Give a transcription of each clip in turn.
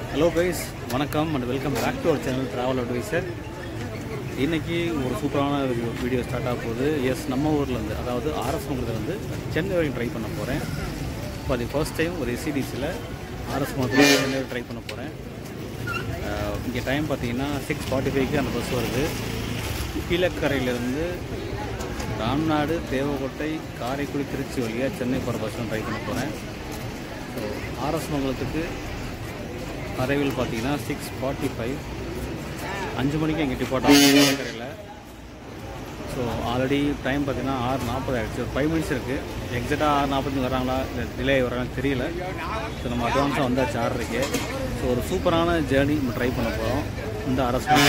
Hello guys வணக்கம் and welcome back to our channel travel advisor இன்னைக்கு ஒரு சூப்பரான வீடியோ ஸ்டார்ட் ஆக போகுது எஸ் நம்ம ஊர்லேருந்து அதாவது ஆர்எஸ் மங்கலத்துலேருந்து சென்னை வரைக்கும் ட்ரை பண்ண போகிறேன் இப்போ அது ஃபர்ஸ்ட் டைம் ஒரு எஸ்சிடிசியில் ஆர்எஸ் மங்கலத்தில் சென்னை வரைக்கும் ட்ரை பண்ண போகிறேன் இங்கே டைம் பார்த்தீங்கன்னா சிக்ஸ் ஃபார்ட்டி ஃபைவ்க்கு அந்த பஸ் வருது கீழக்கரையிலேருந்து ராம்நாடு தேவக்கோட்டை காரைக்குடி திருச்சி வழியாக சென்னை போகிற பஸ் ட்ரை பண்ண போகிறேன் ஸோ ஆர்எஸ் மங்கலத்துக்கு அரைவில் பார்த்தீங்கன்னா சிக்ஸ் ஃபார்ட்டி ஃபைவ் அஞ்சு மணிக்கு எங்கள் டிபார்ட் ஆகும் கரையில் ஸோ ஆல்ரெடி டைம் பார்த்தீங்கன்னா ஆறு நாற்பது ஆகிடுச்சு ஒரு ஃபைவ் மினிட்ஸ் இருக்குது எக்ஸாக்டாக ஆறு நாற்பத்தஞ்சு வராங்களா இல்லை டிலே வராங்கன்னு தெரியல ஸோ நம்ம அட்வான்ஸாக வந்தாச்சு ஆறரைக்கு ஸோ ஒரு சூப்பரான ஜேர்னி நம்ம ட்ரை பண்ண போகிறோம் இந்த அரசு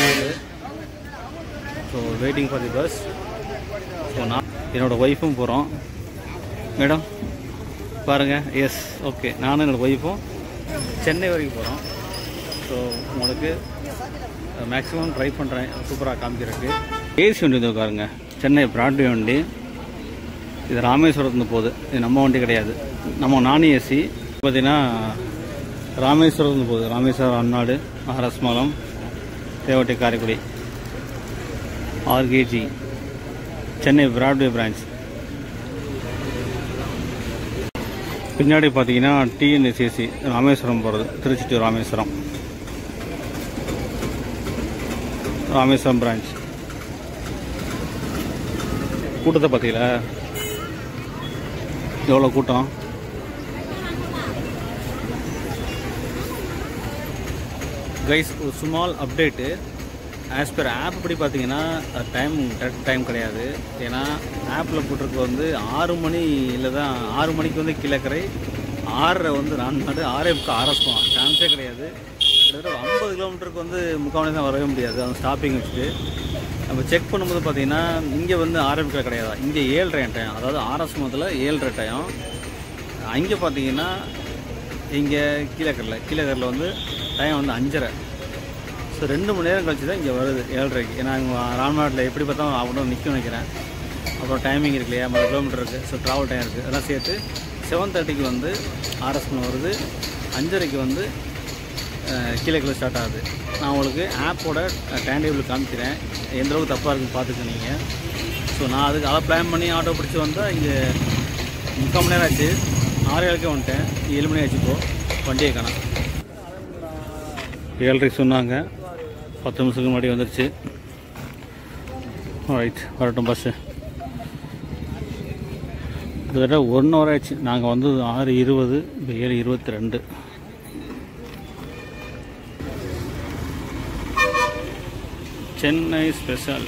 so waiting for the bus so நான் என்னோடய ஒய்ஃபும் போகிறோம் மேடம் பாருங்கள் எஸ் ஓகே நானும் என்னோடய ஒய்ஃபும் சென்னை வரைக்கும் போகிறோம் ஸோ உங்களுக்கு மேக்ஸிமம் ட்ரை பண்ணுறேன் சூப்பராக காமிக்கிறதுக்கு ஏசி வண்டி வந்து பாருங்க சென்னை பிராட்வே வண்டி இது ராமேஸ்வரத்துலேருந்து போகுது இது நம்ம வண்டி கிடையாது நம்ம நான் ஏசி பார்த்தீங்கன்னா ராமேஸ்வரத்துலேருந்து போகுது ராமேஸ்வரம் அந்நாடு மகாராஷ்டிரம் தேவட்டை காரைக்குடி ஆர்கேஜி சென்னை பிராட்வே பிரான்ச் பின்னாடி பார்த்தீங்கன்னா டிஎன்எஸ்சிசி ராமேஸ்வரம் போகிறது திருச்சி டு ராமேஸ்வரம் ராமேஸ்வரம் பிரான்ச் கூட்டத்தை பார்த்தீங்களா எவ்வளோ கூட்டம் கைஸ் ஒரு small update as per app படி பார்த்தீங்கன்னா டைம் கரெக்ட் டைம் கிடையாது ஏன்னா ஆப்பில் போட்டிருக்க வந்து ஆறு மணியில் தான் ஆறு மணிக்கு வந்து கிழக்கரை ஆறரை வந்து நான் நாடு ஆறே முக்கால் ஆரஸ்பம் சான்ஸே கிடையாது கிட்டத்தட்ட ஒரு ஐம்பது கிலோமீட்டருக்கு வந்து முக்கால் மணி தான் வரவே முடியாது அந்த ஸ்டாப்பிங் வச்சுட்டு நம்ம செக் பண்ணும்போது பார்த்தீங்கன்னா இங்கே வந்து ஆறே முக்கால் கிடையாது இங்கே ஏழரை டைம் அதாவது ஆரஸ்மத்தில் ஏழரை டைம் அங்கே பார்த்தீங்கன்னா இங்கே கீழக்கரில் கீழக்கரில் வந்து டைம் வந்து அஞ்சரை ஸோ ரெண்டு மணி நேரம் கழிச்சு தான் இங்கே வருது ஏழரைக்கு ஏன்னா இங்கே ராம்நாட்டில் எப்படி பார்த்தாலும் அவ்வளோ நிற்கும் நினைக்கிறேன் அப்புறம் டைமிங் இருக்கு இல்லையா ஐம்பது கிலோமீட்டர் இருக்குது ஸோ ட்ராவல் டைம் இருக்குது அதெல்லாம் சேர்த்து செவன் தேர்ட்டிக்கு வந்து ஆர்எஸ்மன் வருது அஞ்சரைக்கு வந்து கீழே ஸ்டார்ட் ஆகுது நான் உங்களுக்கு ஆப்போட டைம் டேபிள் காமிக்கிறேன் எந்த அளவுக்கு தப்பாக இருக்குன்னு பார்த்துக்க நீங்கள் ஸோ நான் அதுக்கு அதை பிளான் பண்ணி ஆட்டோ பிடிச்சி வந்தால் இங்கே முக்கால் மணி நேரம் ஆச்சு ஆறு ஏழுக்கே வந்துட்டேன் ஏழு மணி ஆச்சு இப்போ வண்டியை காணோம் ஏழரைக்கு சொன்னாங்க பத்து நிமிஷத்துக்கு முன்னாடி வந்துருச்சு ரைட் வரட்டும் பஸ்ஸு கிட்டத்தட்ட ஒன் ஹவர் ஆயிடுச்சு நாங்கள் வந்து ஆறு இருபது இப்போ ஏழு இருபத்தி ரெண்டு சென்னை ஸ்பெஷல்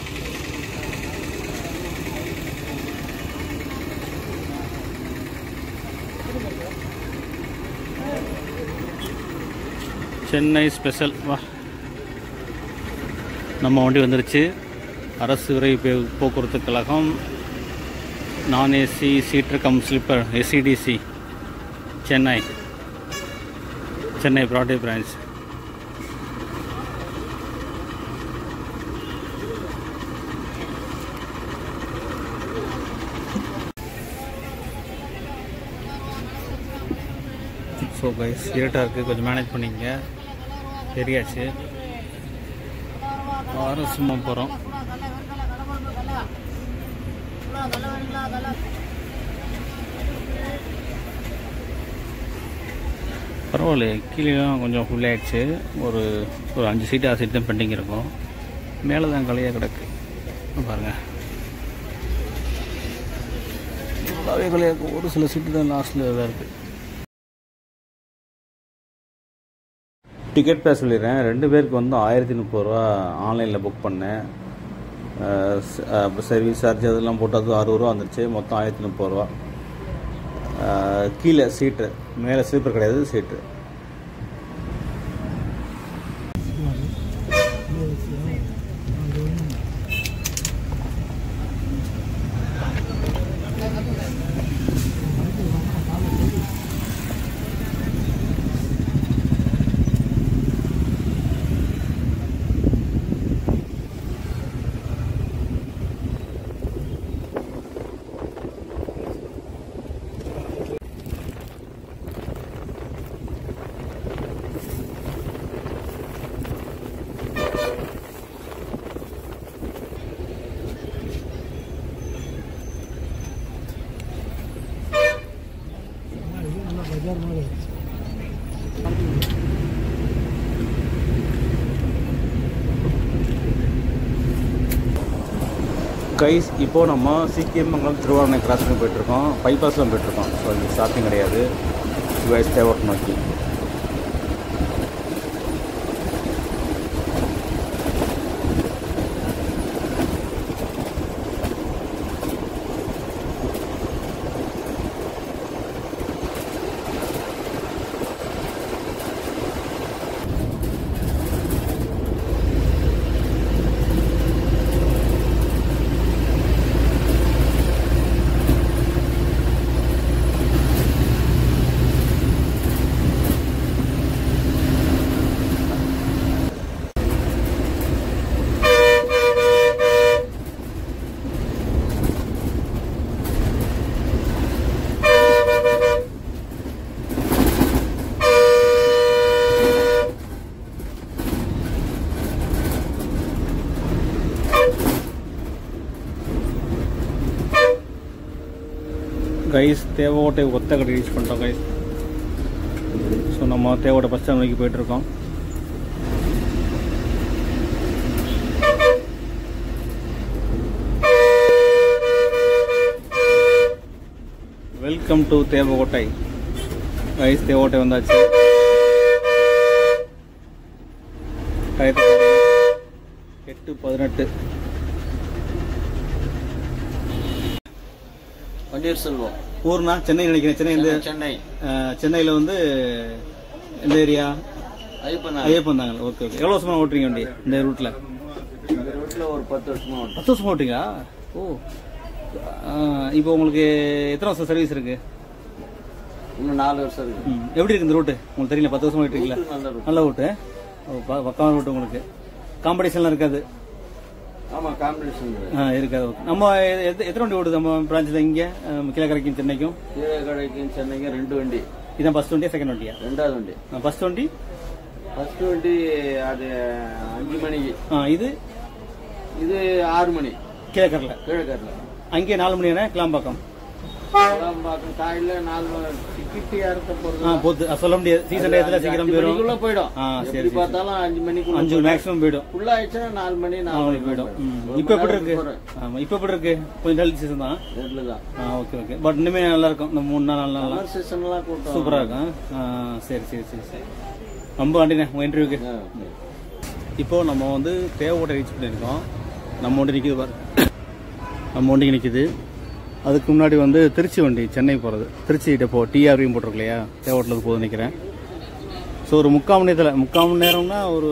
சென்னை ஸ்பெஷல் வா நம்ம வண்டி வந்துருச்சு அரசு விரைவு பே- போக்குவரத்து கழகம் நான் AC seater cum sleeper SCTC Chennai Chennai Broadway branch so guys இருட்டாக இருக்குது கொஞ்சம் மேனேஜ் பண்ணிங்க தெரியாச்சு வாரம் சும்மா போகிறோம் பரவாயில்ல கீழேலாம் கொஞ்சம் ஃபுல் ஆயிடுச்சு ஒரு ஒரு அஞ்சு சீட்டு ஆறு சீட் தான் பெண்டிங் இருக்கும் மேலே தான் கலையாக கிடக்கு பாருங்கள் ஃபுல்லாகவே கலையாக இருக்கும் ஒரு சில சீட்டு தான் லாஸ்ட்டில் இதாக இருக்குது டிக்கெட் பேர் சொல்லிடுறேன் ரெண்டு பேருக்கு வந்து ஆயிரத்தி முப்பது ரூபா ஆன்லைனில் புக் பண்ணேன் சர்வீஸ் சார்ஜ் அதெல்லாம் போட்டு அது அறுபது ரூபா வந்துருச்சு மொத்தம் ஆயிரத்தி முப்பது ரூபா அஹ், கீழே சீட்டு மேலே ஸ்லீப்பர் கிடையாது சீட்டு கைஸ் இப்போது நம்ம சிக்கிம் மங்கலம் திருவாரூரை கிராஸ் பண்ணி போயிட்டுருக்கோம் பைபாஸில் போயிட்டுருக்கோம் ஸோ இங்கே ஸ்டாப்பிங் கிடையாது கைஸ் தேவட் நோக்கி கைஸ் தேவோட்டை ஒத்த கடை ரீச் பண்ணிட்டோம் கைஸ் ஸோ நம்ம தேவோட்டை பஸ் ஸ்டாண்ட் நோக்கி போயிட்டுருக்கோம் welcome to Devakottai guys Devottai வந்தாச்சு டயத்தை பாருங்க. எட்டு பதினெட்டு பன்னீர்செல்வம் ஊர்னா சென்னை நினைக்கிறேன் சென்னை இந்த சென்னை சென்னையில் வந்து எந்த ஏரியா ஐயப்பன் ஐயப்பன் தாங்க ஓகே ஓகே எவ்வளோ வருஷமா ஓட்டுறீங்க வண்டி இந்த ரூட்டில் இந்த ரோட்ல ஒரு பத்து வருஷமா ஓட்டுறேன். பத்து வருஷமா ஓட்டுறீங்களா ஓ ஆ, இப்போ உங்களுக்கு எத்தனை வருஷம் சர்வீஸ் இருக்கு இன்னும் நாலு வருஷம் இருக்கு ம், எப்படி இருக்கு இந்த ரூட்டு உங்களுக்கு தெரியல பத்து வருஷமா ஓட்டுறீங்களா நல்ல route. நல்ல ரூட்டு ஓ, ப- பக்கான ரூட்டு உங்களுக்கு காம்படிஷன்லாம் இருக்காது ஆமா காம்படிஷன் ஆ இருக்காது ஓகே நம்ம எ- எத்த- எத்தனை வண்டி ஓடுது நம்ம பிரான்ச்சில் இங்கே கீழக்கரைக்கும் சென்னைக்கும் கீழே கடைக்கும் சென்னைக்கும் ரெண்டு வண்டி இதான் ஃபர்ஸ்ட் வண்டியா செகண்ட் வண்டியா ரெண்டாவது வண்டி ஃபர்ஸ்ட் வண்டி ஃபர்ஸ்ட் வண்டி அது அஞ்சு மணிக்கு ஆ இது இது ஆறு மணி கீழக்கரில் கீழக்கரில் அங்கே நாலு மணி நேரம் கிளாம்பாக்கம் பார்க்கணும் காலையில நாலு மணி டிக்கெட் யார்கிட்ட ஆ போறது போத்து அது சொல்ல முடியாது சீசன் டயத்தில் சீக்கிரம் அஞ்சு போயிடும் மணிக்குள்ள போயிடும் ஆ, சரி, எப்படி சரி. பார்த்தாலும் அஞ்சு மணிக்குள்ள அஞ்சு மேக்ஸிமம் போயிடும் ஃபுல் ஆயிடுச்சுன்னா நாலு மணி நாலு நாலு மணிக்கு போயிடும் போயிடும் ம். ஒரு இப்போ மணி எப்படி நேரம் இருக்கு போறேன். ஆமா இப்போ எப்படி இருக்கு கொஞ்சம் டல் சீசன் தான் ரெண்டுல தான் ஆ ஓகே ஓகே பட் இனிமே நல்லா இருக்கும் இந்த மூணு நாள் நாலு நாள் சம்மர் சீசன்லாம் கூட்டம் சூப்பரா இருக்கும் ஆ, சரி சரி சரி சரி ரொம்ப நன்றிண்ணே உங்க இன்டர்வியூக்கு ஆ, okay. இப்போ நம்ம வந்து தேவோட்டை ரீச் பண்ணியிருக்கோம் நம்ம வண்டி நிற்கிது பாரு நம்ம வண்டிக்கு நிற்கிது அதுக்கு முன்னாடி வந்து திருச்சி வண்டி சென்னை போகிறது திருச்சி டெப்போ டிஆர்வியும் போட்டிருக்கு இல்லையா தேவோட்டில் போகுது நிற்கிறேன் ஸோ ஒரு முக்கால் மணி நேரத்தில் முக்கால் மணி நேரம்னா ஒரு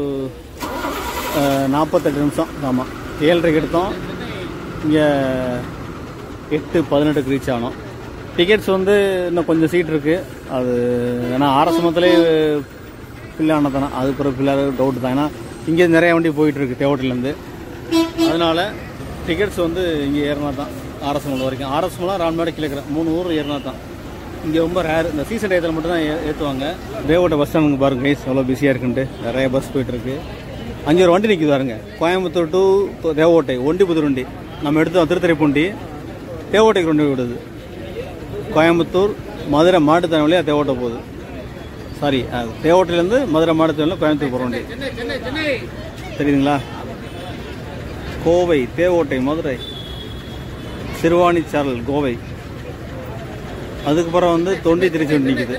அஹ், நாற்பத்தெட்டு நிமிஷம் ஆமாம் ஏழரைக்கு எடுத்தோம் இங்கே எட்டு பதினெட்டுக்கு ரீச் ஆனோம் டிக்கெட்ஸ் வந்து இன்னும் கொஞ்சம் சீட் இருக்குது அது ஏன்னா ஆரசமத்திலே ஃபில் ஆனதானே அது பிறகு ஃபில் டவுட் தான் ஏன்னா இங்கே நிறைய வண்டி போயிட்டு இருக்கு தேவட்டிலேருந்து அதனால டிக்கெட்ஸ் வந்து இங்கே ஏறினா தான் ஆர்எஸ்எம்எல் வரைக்கும் ஆர்எஸ்எம்லாம் ராம்நாடு கிழக்கிற மூணு ஊர் ஏறினா தான் இங்கே ரொம்ப ரேர் இந்த சீசன் டயத்தில் மட்டும் தான் ஏற்றுவாங்க தேவோட்ட பஸ் ஸ்டாண்டுங்க பாருங்க கைஸ் எவ்வளோ பிஸியாக இருக்குன்ட்டு நிறைய பஸ் போயிட்டு இருக்கு அஞ்சு ஒரு வண்டி நிற்கிது பாருங்க கோயம்புத்தூர் டு தேவோட்டை ஒண்டிபுத்தூர் வண்டி நம்ம எடுத்தோம் திருத்துறைப்பூண்டி தேவோட்டைக்கு வண்டி விடுது கோயம்புத்தூர் மதுரை மாட்டுத்தான வழியாக தேவோட்டை போகுது சாரி தேவோட்டையிலேருந்து மதுரை மாட்டுத்தான கோயம்புத்தூர் போகிற வண்டி தெரியுதுங்களா கோவை தேவோட்டை மதுரை சிறுவாணிச்சாரல் கோவை அதுக்கப்புறம் வந்து தொண்டி திருச்சி வண்டி நிற்குது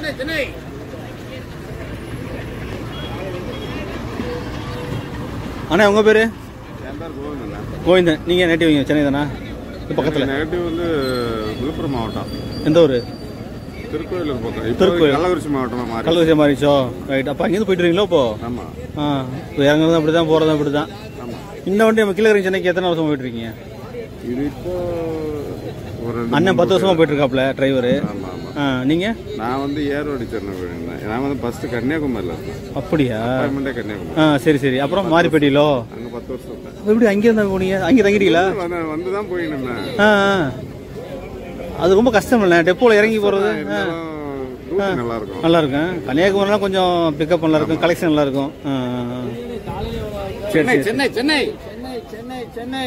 அண்ணா உங்க பேரு என் பேர் கோவிந்தண்ணா கோவிந்தன் நீங்க நேட்டிவ் சென்னை தானா இது பக்கத்துல நேட்டிவ் வந்து விழுப்புரம் மாவட்டம் எந்த ஊரு திருக்கோயிலூர் பக்கம் இப்போ திருக்கோயில். கள்ளக்குறிச்சி மாவட்டமா மாறி கள்ளக்குறிச்சி மாறிச்சோ ரைட் அப்போ அங்கேருந்து போயிட்டு இருக்கீங்களோ இப்போ ஆமா ஆ இப்போ இறங்குறது அப்படி தான் போகிறதும் அப்படி தான் ஆமா இந்த வண்டி நம்ம கீழே சென்னைக்கு எத்தனை வருஷமா போயிட்டு இருக்கீங்க இது இப்போ ஒரு ரெண்டு அண்ணன் பத்து வருஷமா போயிட்டு இருக்காப்ல டிரைவரு ஆமா ஆமா ஆ நீங்க நான் வந்து ஏரோடி சென்னை போயிருந்தேன் நான் வந்து ஃபர்ஸ்ட் கன்னியாகுமரியில் இருந்தேன் அப்படியா அப்பாயின்மெண்ட்டே கன்னியாகுமரி ஆ சரி சரி அப்புறம் மாரிப்பேட்டியிலோ அங்கே பத்து வருஷம் இருந்தேன் அப்ப எப்படி அங்கே இருந்தா போனீங்க அங்கே தங்கிட்டீங்களா வந்து வந்து தான் போயின்னு இருந்தேன் ஆ ஆ. அது ரொம்ப கஷ்டம் இல்லை டெப்போல இறங்கி போகிறது இருந்தாலும் ரூட் நல்லா இருக்கும் நல்லா இருக்கும் கன்னியாகுமரிலாம் கொஞ்சம் பிக்கப் நல்லா இருக்கும் கலெக்ஷன் நல்லா இருக்கும் ஆ, ஆ, ஆ. சரி சரி Chennai Chennai Chennai Chennai Chennai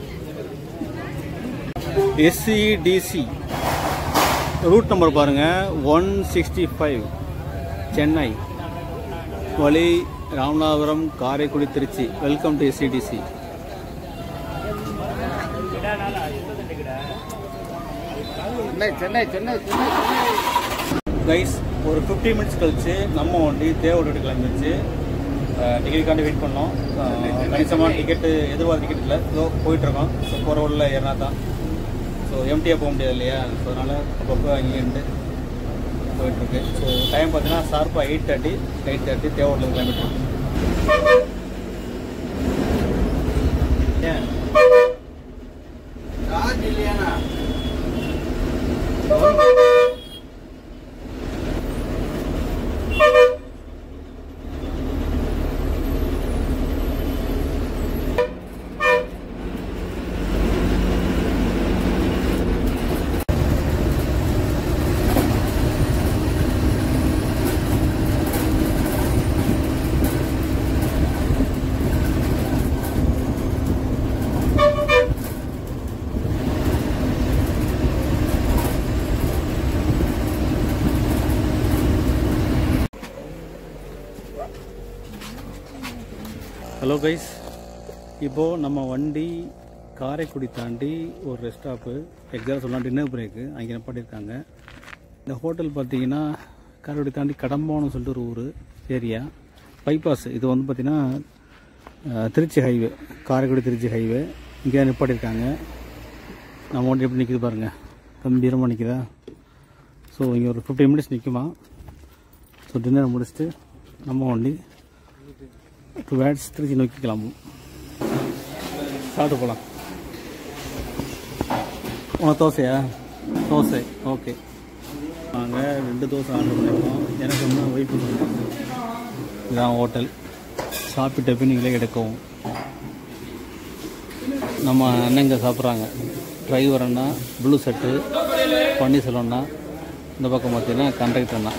SCTC route number பாருங்க ஒன் சிக்ஸ்டி ஃபைவ் சென்னை வழி Ramanathapuram Karaikudi Trichy welcome to SCTC Chennai Chennai Chennai Chennai Chennai guys ஒரு ஃபிஃப்டி மினிட்ஸ் கழிச்சு நம்ம வண்டி தேவோட கிளம்பிச்சு டிக்கெட்டுக்காண்டி வெயிட் பண்ணோம் அஹ், கணிசமான டிக்கெட்டு எதிர்பார்த்த டிக்கெட் இல்லை ஸோ போயிட்டுருக்கோம் ஸோ போகிற உள்ள ஏறினா தான் ஸோ எம்டியாக போக முடியாது இல்லையா ஸோ அதனால் அப்பப்போ அங்கேருந்து போயிட்டுருக்கு ஸோ டைம் பார்த்தீங்கன்னா ஷார்ப்பாக எயிட் தேர்ட்டி எயிட் தேர்ட்டி தேவோட்டில் கிளம்பிட்டோம் ஏன் சார்ஜ் இல்லையாண்ணா ஹலோ கைஸ் இப்போது நம்ம வண்டி காரைக்குடி தாண்டி ஒரு ரெஸ்ட் ஸ்டாப்பு எக்ஸாக்டாக சொல்லலாம் டின்னர் பிரேக்கு அங்கே நிப்பாட்டியிருக்காங்க இந்த ஹோட்டல் பார்த்தீங்கன்னா காரைக்குடி தாண்டி கடம்போன்னு சொல்லிட்டு ஒரு ஊர் ஏரியா பைபாஸ் இது வந்து பார்த்தீங்கன்னா அஹ், திருச்சி ஹைவே காரைக்குடி திருச்சி ஹைவே இங்கே நிப்பாட்டியிருக்காங்க நம்ம வண்டி எப்படி நிற்கிது பாருங்கள் கம்பீரமாக நிற்கிதா ஸோ இங்கே ஒரு ஃபிஃப்டீன் மினிட்ஸ் நிற்குமா ஸோ டின்னர் முடிச்சுட்டு நம்ம வண்டி டூ வேட்ஸ் திருச்சி நோக்கி கிளம்பும் சாப்பிட்டு போகலாம் உனக்கு தோசையா தோசை ஓகே நாங்கள் ரெண்டு தோசை ஆர்டர் பண்ணியிருக்கோம் எனக்கு ஒன்று ஒய்ஃபு இதான் ஹோட்டல் சாப்பிட்ட பின் நீங்களே எடுக்கவும் நம்ம அண்ணன் இங்கே சாப்பிட்றாங்க டிரைவர் அண்ணா ப்ளூ செட்டு பன்னீர்செல்வம்ண்ணா இந்த பக்கம் பார்த்தீங்கன்னா கண்டக்டர் அண்ணா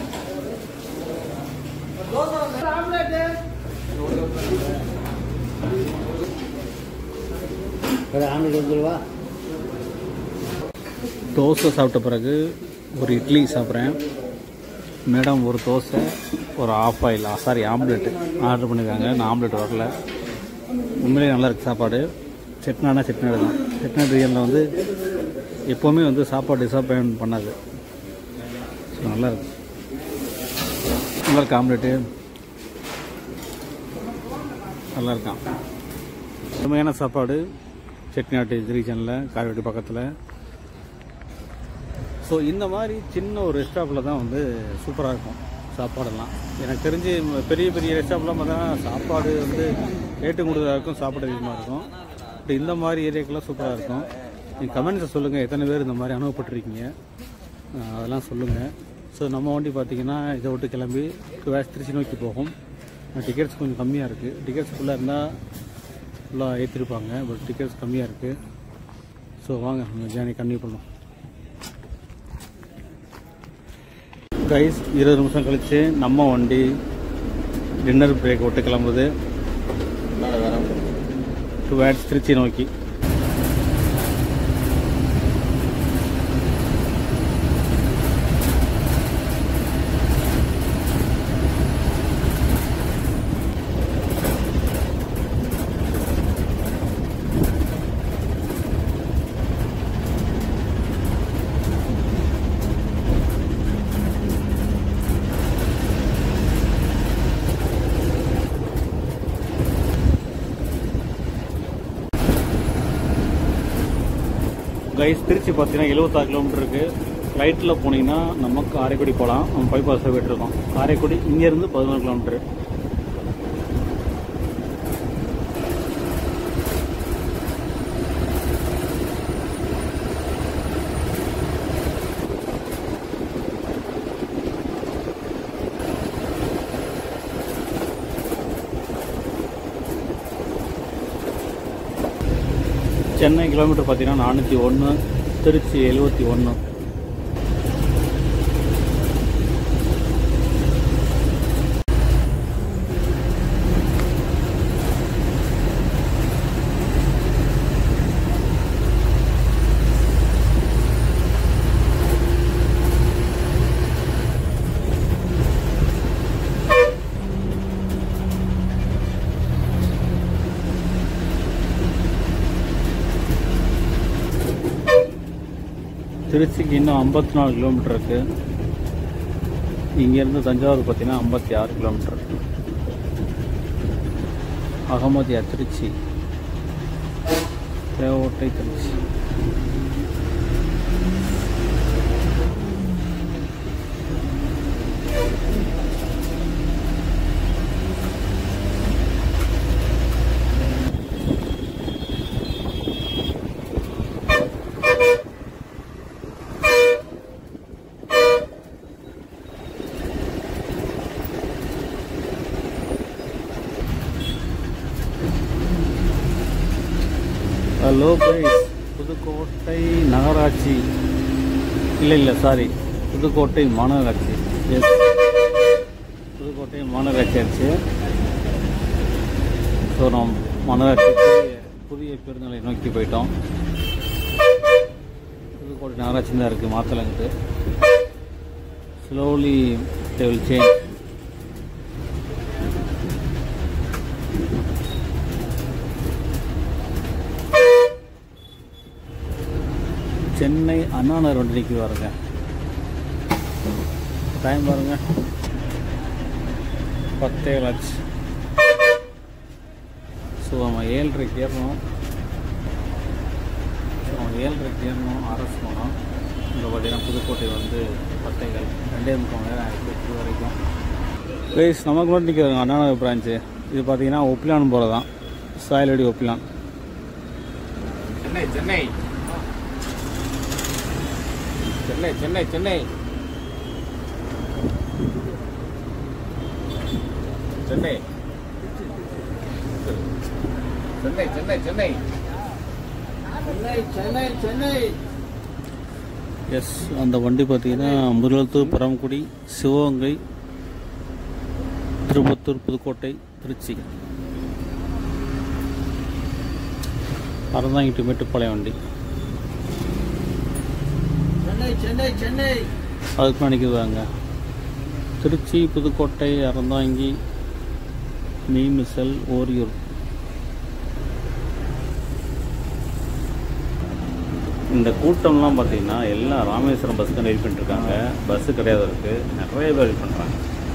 ஆண்டுக்கு வந்துருவா தோசை சாப்பிட்ட பிறகு ஒரு இட்லி சாப்பிட்றேன் மேடம் ஒரு தோசை ஒரு half oil sorry omelette order பண்ணியிருக்காங்க நான் ஆம்லெட் வரல உண்மையிலேயே நல்லா இருக்கு சாப்பாடு செட்நாடா செட்நாடு தான் செட்நாடு ரியலில் வந்து எப்போவுமே வந்து சாப்பாடு டிசப்பாயின்ட் பண்ணாது ஸோ நல்லா இருக்கு நல்லா இருக்கு ஆம்லெட்டு நல்லா இருக்கான் உண்மையான சாப்பாடு செட்டிநாட்டு ரீஜனில் காரைக்குடி பக்கத்தில் ஸோ இந்த மாதிரி சின்ன ஒரு ரெஸ்டாப்பில் தான் வந்து சூப்பராக இருக்கும் சாப்பாடெல்லாம் எனக்கு தெரிஞ்சு ம- பெரிய பெரிய ரெஸ்டாப்லாம் பார்த்தா சாப்பாடு வந்து ரேட்டு கூடுதலாக இருக்கும் சாப்பாடு அதிகமாக இருக்கும் பட் இந்த மாதிரி ஏரியாக்கெல்லாம் சூப்பராக இருக்கும் நீங்கள் கமெண்ட்ஸை சொல்லுங்கள் எத்தனை பேர் இந்த மாதிரி அனுபவப்பட்டிருக்கீங்க அஹ் அதெல்லாம் சொல்லுங்கள் ஸோ நம்ம வண்டி பார்த்தீங்கன்னா இதை விட்டு கிளம்பி வேஸ் திருச்சி நோக்கி போகும் டிக்கெட்ஸ் கொஞ்சம் கம்மியாக இருக்குது டிக்கெட்ஸ் ஃபுல்லாக இருந்தால் ஃபுல்லாக ஏற்றிருப்பாங்க பட் டிக்கெட்ஸ் கம்மியாக இருக்குது ஸோ வாங்க நம்ம ஜேர்னி கண்டினியூ பண்ணலாம் கைஸ் இருபது நிமிஷம் கழிச்சு நம்ம வண்டி டின்னர் பிரேக் விட்டு கிளம்புது டு வேட்ஸ் திருச்சி நோக்கி கைஸ் திருச்சி பார்த்தீங்கன்னா எழுபத்தாறு கிலோமீட்டர் இருக்குது ஃப்ளைட்டில் போனீங்கன்னா நம்ம காரைக்குடி போகலாம் நம்ம பைபாஸில் போயிட்டுருக்கோம் காரைக்குடி இங்கேருந்து பதினோரு கிலோமீட்டர் சென்னை கிலோமீட்டர் பார்த்தீங்கன்னா நானூற்றி ஒன்று திருச்சி எழுபத்தி ஒன்று திருச்சிக்கு இன்னும் ஐம்பத்தி நாலு கிலோமீட்டர் இருக்கு இங்கேருந்து தஞ்சாவூர் பார்த்தீங்கன்னா ஐம்பத்தி ஆறு கிலோமீட்டர் அகமதியா திருச்சி தேவோட்டை திருச்சி ஹலோ கைஸ் புதுக்கோட்டை நகராட்சி இல்லை இல்லை சாரி புதுக்கோட்டை மாநகராட்சி எஸ் புதுக்கோட்டை மாநகராட்சி ஆச்சு ஸோ நாம் மாநகராட்சி புதிய புதிய பேருந்துகளை நோக்கி போயிட்டோம் புதுக்கோட்டை நகராட்சி தான் இருக்குது மாத்தலங்கிட்டு slowly they will change Chennai Anna Nagar வண்டி நிற்கி பாருங்க டைம் பாருங்க பத்தே லட்ச ஸோ நம்ம ஏழரைக்கு ஏறணும் ஸோ நம்ம ஏழரைக்கு ஏறணும் அரசு போனோம் இங்கே பார்த்தீங்கன்னா புதுக்கோட்டை வந்து பத்தைகள் ரெண்டே முக்கால் நேரம் ஆயிடுச்சு இது வரைக்கும் ப்ளேஸ் நமக்கு மட்டும் நிற்கிறாங்க அண்ணா நகர் பிரான்ச்சு இது பார்த்தீங்கன்னா ஒப்பிலான் போல தான் சாயலடி ஒப்பிலான் சென்னை சென்னை சென்னை சென்னை சென்னை சென்னை சென்னை சென்னை சென்னை சென்னை சென்னை சென்னை எஸ் அந்த வண்டி பார்த்தீங்கன்னா முருகத்தூர் பரமக்குடி சிவகங்கை திருப்பத்தூர் புதுக்கோட்டை திருச்சி அறந்தாங்கி டு மேட்டுப்பாளையம் வண்டி சென்னை சென்னை சென்னை அதுக்கு முன்னாடி நிற்கிறாங்க திருச்சி புதுக்கோட்டை அறந்தாங்கி மீமிசல் ஓரியூர் இந்த கூட்டம்லாம் பார்த்தீங்கன்னா எல்லாம் ராமேஸ்வரம் பஸ்ஸுக்கு வெயிட் பண்ணிட்டுருக்காங்க பஸ்ஸு கிடையாது இருக்கு நிறைய பேர் வெயிட் பண்ணுறாங்க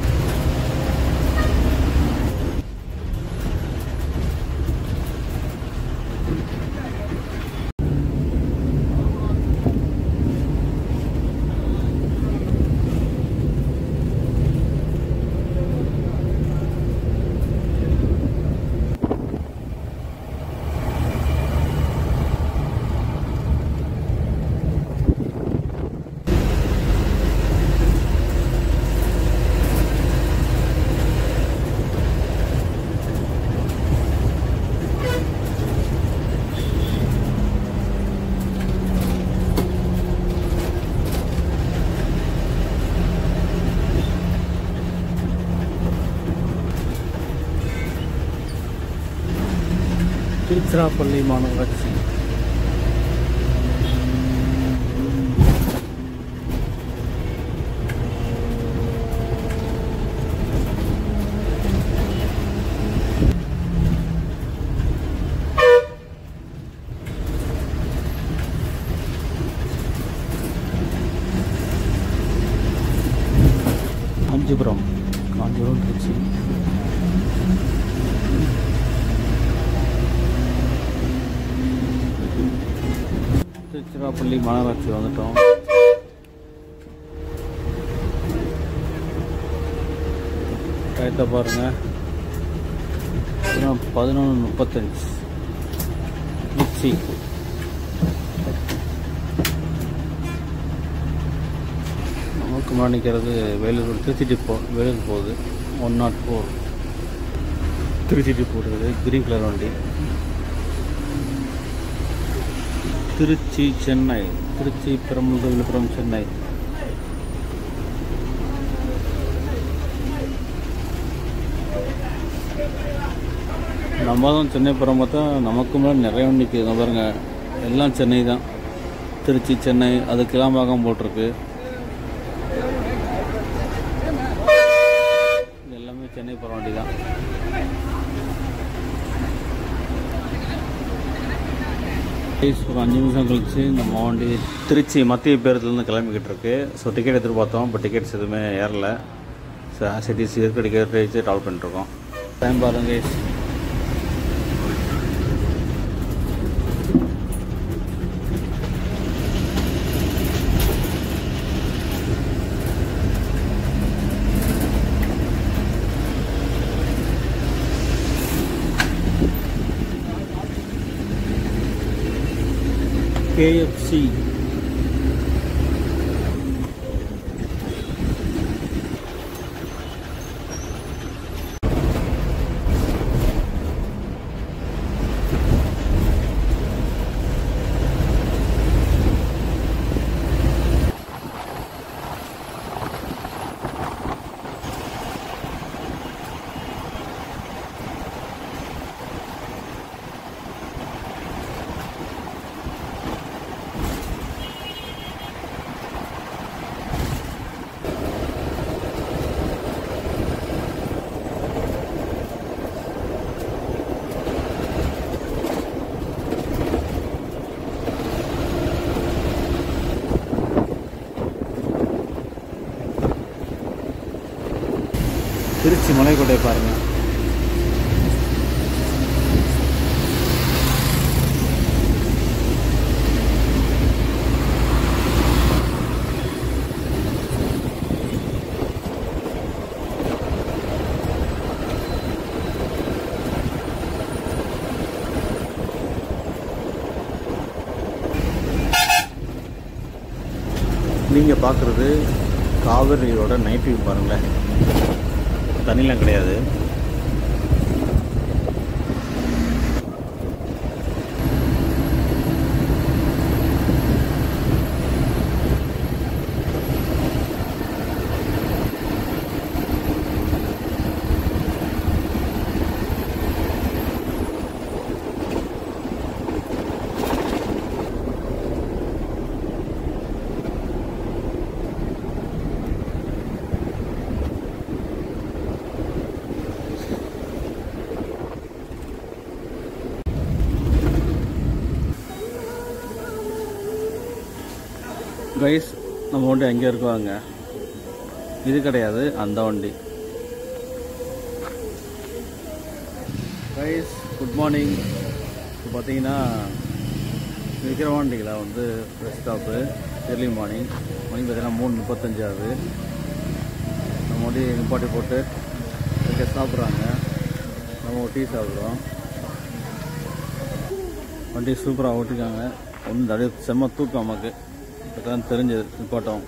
திருச்சிராப்பள்ளி மாநகராட்சி காஞ்சிபுரம் காஞ்சிபுரம் திருச்சி திருச்சிராப்பள்ளி மாநகராட்சி வந்துட்டோம் டயத்தை பாருங்க பதினொன்று முப்பத்தஞ்சு திருச்சி நமக்கு முன்னாடி நிற்கிறது வேலூர் திருச்சி டிப்போ வேலூர் போகுது one nought four Trichy depot இருக்குது கிரீன் கலர் வண்டி திருச்சி சென்னை திருச்சி பெரம்பலூர் விழுப்புரம் சென்னை நம்ம தான் சென்னை போகிற பார்த்தா நமக்கு மேலே நிறைய வண்டி நிற்குது இங்க பாருங்க எல்லாம் சென்னை தான் திருச்சி சென்னை அது கிளாம்பாக்கம் போட்டிருக்கு இது எல்லாமே சென்னை போகிற வண்டி தான் ப்ளீஸ் ஒரு அஞ்சு நிமிஷம் கழிச்சு நம்ம வண்டி திருச்சி மத்திய பேருந்துலேருந்து கிளம்பிக்கிட்டு இருக்கு ஸோ டிக்கெட் எதிர்பார்த்தோம் பட் டிக்கெட்ஸ் எதுவுமே ஏறல ஸோ ஆசிட்டிஸ் இருக்க டிக்கெட் வச்சு ட்ராவல் பண்ணிட்டுருக்கோம் டைம் பாருங்க guys. KFC திருச்சி மலைக்கோட்டை பாருங்க நீங்கள் பார்க்குறது காவிரியோட நைட் வியூ பாருங்களேன் தண்ணிலாம் கிடையாது கைஸ் நம்ம வண்டி எங்கே இருக்குவாங்க இது கிடையாது அந்த வண்டி கைஸ் குட் மார்னிங் இப்போ பார்த்தீங்கன்னா விக்கிரவாண்டியில் வந்து பஸ் ஸ்டாப்பு ஏர்லி மார்னிங் மணி பார்த்தீங்கன்னா மூணு முப்பத்தஞ்சு ஆகுது நம்ம வண்டி நிப்பாட்டி போட்டு இங்கே சாப்பிட்றாங்க நம்ம ஒரு டீ சாப்பிட்றோம் வண்டி சூப்பராக ஓட்டிருக்காங்க ஒன்றும் அப்படியே செம்ம தூக்கம் நமக்கு இப்போ தான் தெரிஞ்சது நிப்பாட்டம்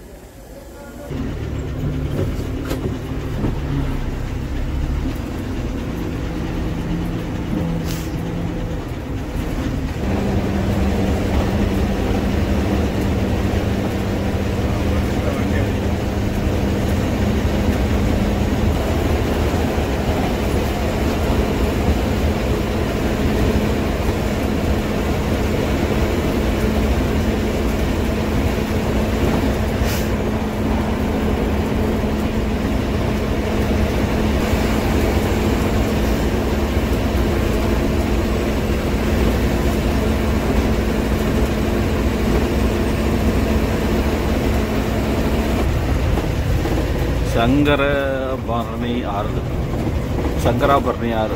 சங்கரபரணி ஆறு சங்கராபரணி ஆறு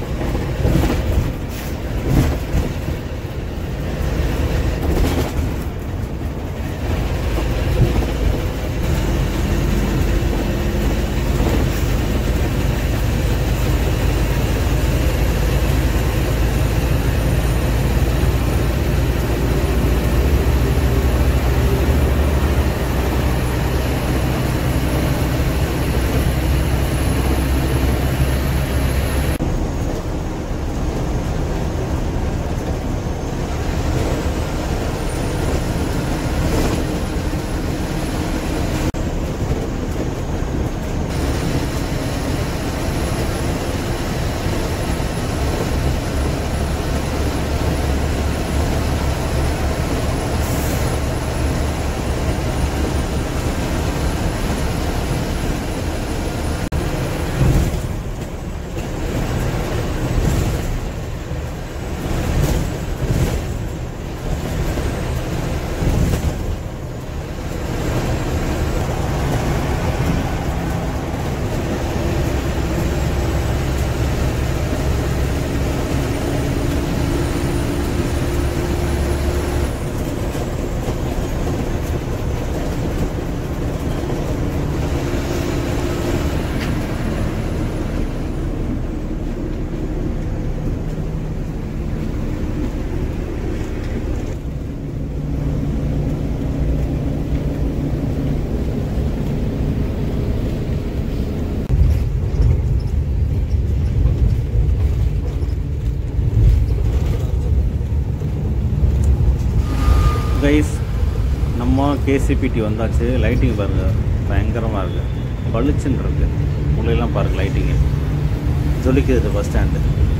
கேசிபிடி வந்தாச்சு லைட்டிங் பாருங்கள் பயங்கரமாக இருக்குது பளிச்சுன்னு இருக்கு உள்ளெல்லாம் பாருங்கள் லைட்டிங்கு ஜொலிக்குது பஸ் ஸ்டாண்டு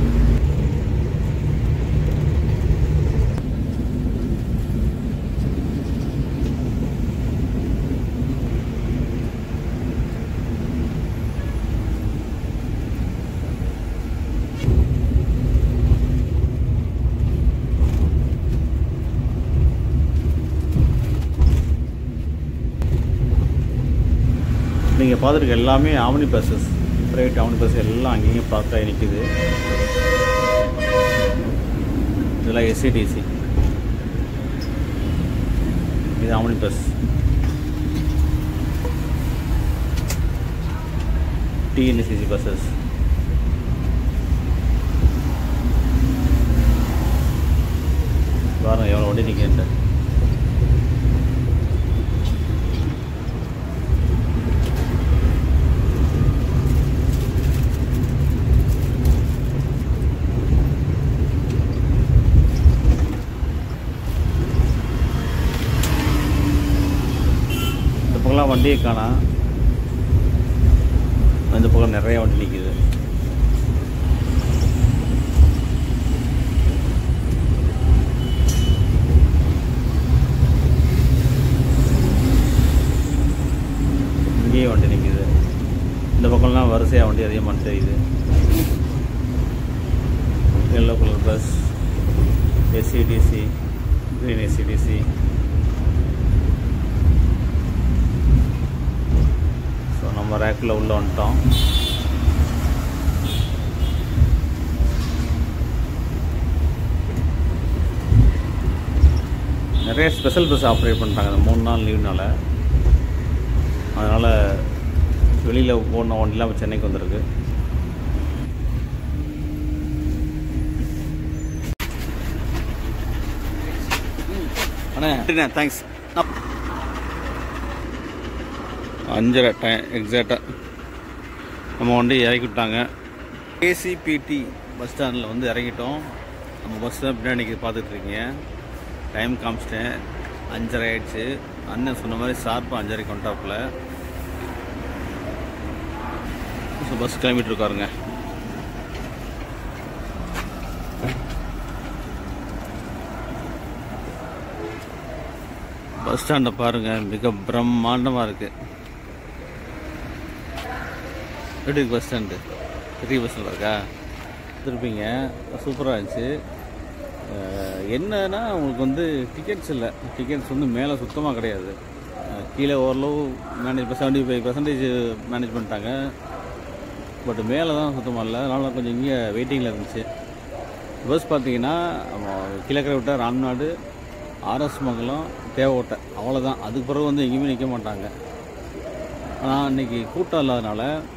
நீங்கள் பார்த்துருக்க எல்லாமே ஆவணி பஸ்ஸஸ் ப்ரைவேட் ஆவணி பஸ் எல்லாம் அங்கேயும் பார்க்க நிற்குது இதெல்லாம் எஸ்சிடிசி இது ஆவணி பஸ் டிஎன்எஸ்சிசி பஸ்ஸஸ் பாருங்க எவ்வளோ வண்டி நிற்கின்ற இந்த பக்கம்லாம் வண்டியை காணா இந்த பக்கம் நிறைய வண்டி நிற்கிது இங்கேயும் வண்டி நிற்கிது இந்த பக்கம்லாம் வரிசையாக வண்டி அதிகமாக தெரியுது yellow colour bus SCTC green SCTC so நம்ம ரேக்கில் உள்ள வந்துட்டோம் நிறைய ஸ்பெஷல் பஸ் ஆப்ரேட் பண்ணுறாங்க அந்த மூணு நாள் லீவ்னால அதனால் வெளியில் போன வண்டிலாம் இப்போ சென்னைக்கு வந்திருக்கு அண்ணே தேங்க்ஸ் அஞ்சரை டைம் எக்ஸாக்டாக நம்ம வண்டி இறக்கி விட்டாங்க ஏசிபிடி பஸ் ஸ்டாண்டில் வந்து இறங்கிட்டோம் நம்ம பஸ் தான் பின்னாடி பார்த்துட்ருக்கீங்க டைம் காமிச்சிட்டேன் அஞ்சரை ஆயிடுச்சு அண்ணன் சொன்ன மாதிரி ஷார்ப்பாக அஞ்சரைக்கு வந்துட்டாப்புல ஸோ பஸ் கிளம்பிட்டு இருக்காருங்க பஸ் ஸ்டாண்டை பாருங்கள் மிக பிரம்மாண்டமாக இருக்குது எப்படி இருக்கு பஸ் ஸ்டாண்டு பெரிய பஸ் ஸ்டாண்ட் இருக்கா திருப்பிங்க சூப்பராக இருந்துச்சு அஹ் என்னன்னா உங்களுக்கு வந்து டிக்கெட்ஸ் இல்லை டிக்கெட்ஸ் வந்து மேலே சுத்தமாக கிடையாது அஹ் கீழே ஓரளவு மேனேஜ் இப்போ செவன்ட்டி ஃபைவ் பர்சன்டேஜ் மேனேஜ் பண்ணிட்டாங்க பட் மேலே தான் சுத்தமாக இல்லை அதனால கொஞ்சம் இங்கே வெயிட்டிங்கில் இருந்துச்சு பஸ் பார்த்தீங்கன்னா கிழக்கரை விட்டால் ராம்நாடு ஆர்எஸ் மங்கலம் தேவகோட்டை அவ்வளோதான் அதுக்கு பிறகு வந்து எங்கேயுமே நிற்க மாட்டாங்க ஆனால் அன்றைக்கி கூட்டம் இல்லாதனால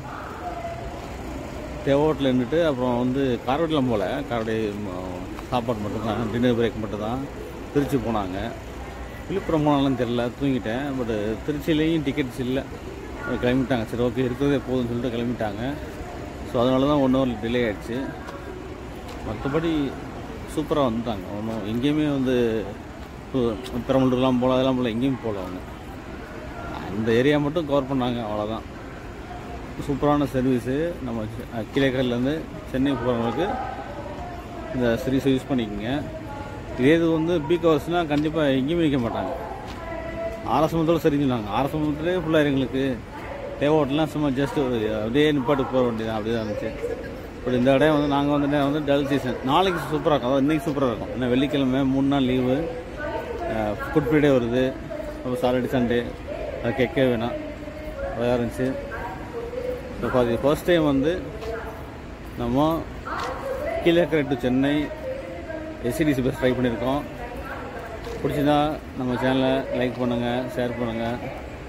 தேவோட்டில் நின்றுட்டு அப்புறம் வந்து காரவட்டிலாம் போகல காரவடி ம், சாப்பாடு மட்டும்தான் டின்னர் பிரேக் மட்டும்தான் திருச்சி போனாங்க விழுப்புரம் போனாலும் தெரில தூங்கிட்டேன் பட் திருச்சியிலையும் டிக்கெட்ஸ் இல்லை கிளம்பிட்டாங்க சரி ஓகே இருக்கிறதே போதும்னு சொல்லிட்டு கிளம்பிட்டாங்க ஸோ அதனால தான் ஒன் ஹவர் டிலே ஆயிடுச்சு மற்றபடி சூப்பராக வந்துட்டாங்க ஒன்றும் எங்கேயுமே வந்து இப்போ பெரம்பலூர்லாம் போகல அதெல்லாம் போகல எங்கேயும் போகல அவங்க அந்த ஏரியா மட்டும் கவர் பண்ணாங்க அவ்வளோதான் சூப்பரான சர்வீஸு நம்ம கீழக்கரையிலேருந்து சென்னை போகிறவங்களுக்கு இந்த சர்வீஸை யூஸ் பண்ணிக்கோங்க இதே இது வந்து பீக் ஹவர்ஸ்னால் கண்டிப்பாக எங்கேயுமே நிற்க மாட்டாங்க ஆரசமத்தோடு சரி சொன்னாங்க ஆரசமத்திலே ஃபுல்லாக எங்களுக்கு தேவோட்டெலாம் சும்மா ஜஸ்ட் ஒரு அப்படியே நிப்பாட்டு போக வேண்டியதான் அப்படியே தான் இருந்துச்சு பட் இந்த இடம் வந்து நாங்கள் வந்து வந்து டல் சீசன் நாளைக்கு சூப்பராக இருக்கும் அதாவது இன்றைக்கி சூப்பராக இருக்கும் ஏன்னா வெள்ளிக்கிழமை மூணு நாள் லீவு குட் ஃப்ரைடே வருது அப்புறம் சாட்டர்டே சண்டே அது கேட்கவே வேணாம் அழகாக இருந்துச்சு so for the first time வந்து நம்ம Keelakarai to Chennai SCTC bus try பண்ணியிருக்கோம் பிடிச்சிருந்தா நம்ம சேனலை லைக் பண்ணுங்கள் ஷேர் பண்ணுங்கள்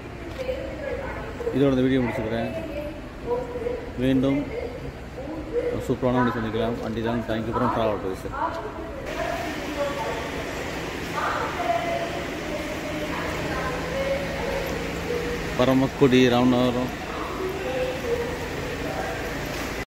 இதோட இந்த வீடியோ முடிச்சுக்கிறேன் மீண்டும் ஒரு சூப்பரான ஒன்று சந்திக்கலாம் அண்டி தான் தேங்க்யூ ஃப்ரம் ட்ராவல் பேசு பரமக்குடி ராமநாதபுரம்